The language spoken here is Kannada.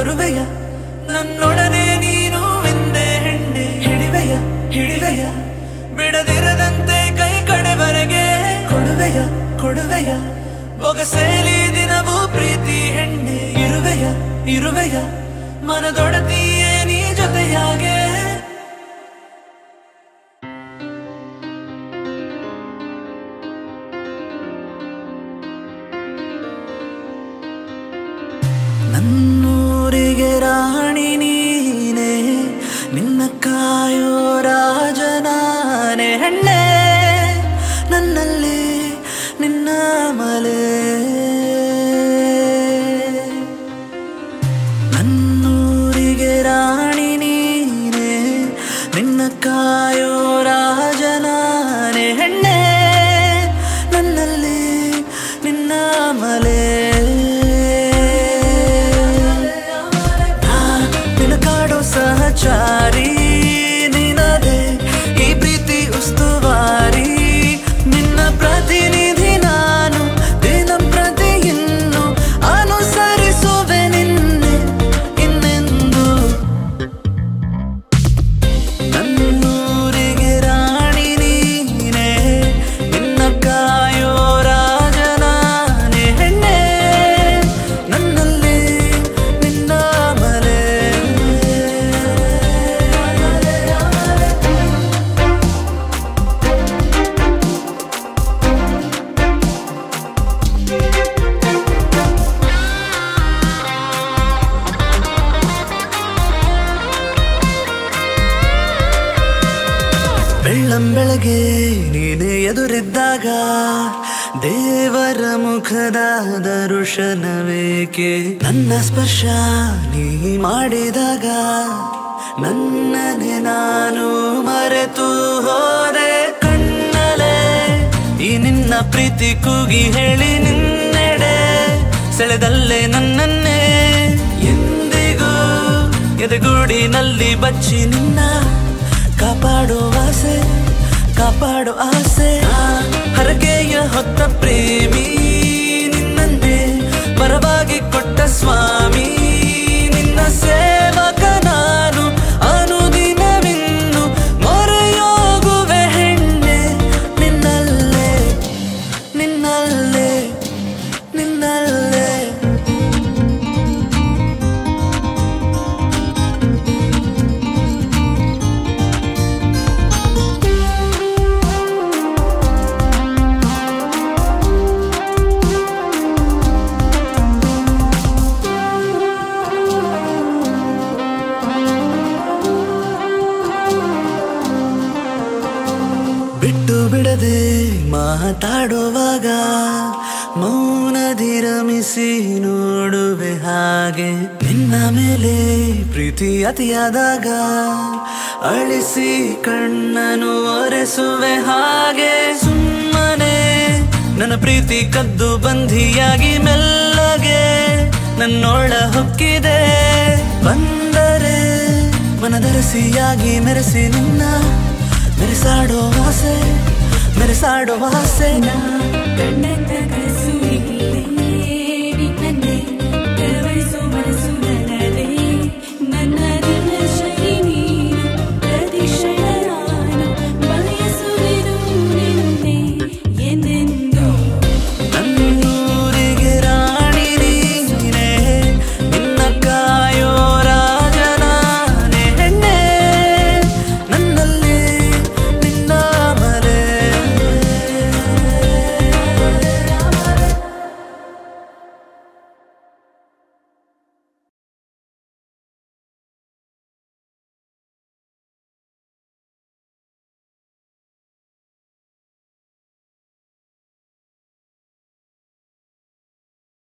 ಬರುವೆಯ ನನ್ನೊಡನೆ ನೀನು ಎಂದೇ ಹೆಣ್ಣೆ ಹಿಡಿವೆಯ ಹಿಡಿವೆಯ ಬಿಡದಿರದಂತೆ ಕೈ ಕಡೆವರೆಗೆ ಕೊಡುವೆಯ ಕೊಡುವೆಯ ಬೊಗಸೇಲಿ ದಿನವೂ ಪ್ರೀತಿ ಹೆಣ್ಣೆ ಇರುವೆಯ ಇರುವೆಯ ಮನದೊಡತಿಯೇ ನೀ ಜೊತೆಯಾಗೆ ನನ್ನೂರಿಗೆ ರಾಣಿ ನೀನೆ ನಿನ್ನ ಕಾಯೋ ರಾಜನಾನೆ ಹೆಣ್ಣೆ ನನ್ನಲ್ಲಿ ನಿನ್ನ ಮಲೆ ನನ್ನೂರಿಗೆ ರಾಣಿ ನೀನೆ ನಿನ್ನ ಕಾಯೋ ರಾಜನಾನೆ ಹೆಣ್ಣೆ ನನ್ನಲ್ಲಿ ನಿನ್ನ ಮಲೆ ನಾ ನಿನ್ನ ಕಾಡೋ ಸಹಚಾರಿ ನಿನದೆ ಈ ಪ್ರೀತಿ ಉಸ್ತುವಾರಿ ನಿನ್ನ ಪ್ರತಿನಿಧಿ ನಾನು ದಿನ ಪ್ರತಿ ಇನ್ನು ಅನುಸರಿಸುವೆ ನಿನ್ನೆ ಇನ್ನೆಂದು ನನ್ನೂರಿಗೆ ರಾಣಿ ನೀನೆ ನಿನ್ನ ಕಾಯೋ ರಾಜನಾನೆ ಹೆಣ್ಣೆ ನನ್ನಲ್ಲಿ ನಿನ್ನ ಮಲೆ ಬೆಳ್ಳಂ ಬೆಳಗ್ಗೆ ನೀನೆ ಎದುರಿದ್ದಾಗ ದೇವರ ಮುಖದ ದರುಶನವೇಕೆ ನನ್ನ ಸ್ಪರ್ಶ ನೀ ಮಾಡಿದಾಗ ನನ್ನನೆ ನಾನು ಮರೆತು ಹೋದೆ ಕಣ್ಣಲೆ ಈ ನಿನ್ನ ಪ್ರೀತಿ ಕೂಗಿ ಹೇಳಿ ನಿನ್ನೆಡೆ ಸೆಳೆದಲ್ಲೇ ನನ್ನನ್ನೇ ಎಂದಿಗೂ ಎದೆಗೂಡಿನಲ್ಲಿ ಬಚ್ಚಿ ನಿನ್ನ ಕಾಪಾಡೋ ಆಸೆ ಕಾಪಾಡೋ ಆಸೆ ಆ ಹರಕೆಯ ಹೊತ್ತ ಪ್ರೇಮಿ ನಿನ್ನನ್ನೇ ಪರವಾಗಿ ಕೊಟ್ಟ ಸ್ವಾಮಿ ನಿನ್ನ ಸೇವಕ ನಾನು ಅನುದಿನವಿನ್ನು ಮೊರೆಯೋಗುವೆ ಹೆಣ್ಣೆ ನಿನ್ನಲ್ಲೇ ನಿನ್ನಲ್ಲೇ ನಿನ್ನಲ್ಲೇ ಬಿಟ್ಟು ಬಿಡದೆ ಮಾತಾಡುವಾಗ ಮೌನದಿ ರಮಿಸಿ ನೋಡುವೆ ಹಾಗೆ ನಿನ್ನ ಮೇಲೆ ಪ್ರೀತಿ ಅತಿಯಾದಾಗ ಅಳಿಸಿ ಕಣ್ಣನು ಒರೆಸುವೆ ಹಾಗೆ ಸುಮ್ಮನೆ ನನ್ನ ಪ್ರೀತಿ ಕದ್ದು ಬಂಧಿಯಾಗಿ ಮೆಲ್ಲಗೆ ನನ್ನೊಳ ಹೊಕ್ಕಿದೆ ಬಂದರೆ ಮನದರಸಿಯಾಗಿ ಮೆರೆಸಿ ನಿನ್ನ ಮೆರೆಸಾಡೋ ಆಸೆ ಮೆರೆಸಾಡೋ ಆಸೆ ಕಣ್ಣೆತ್ತ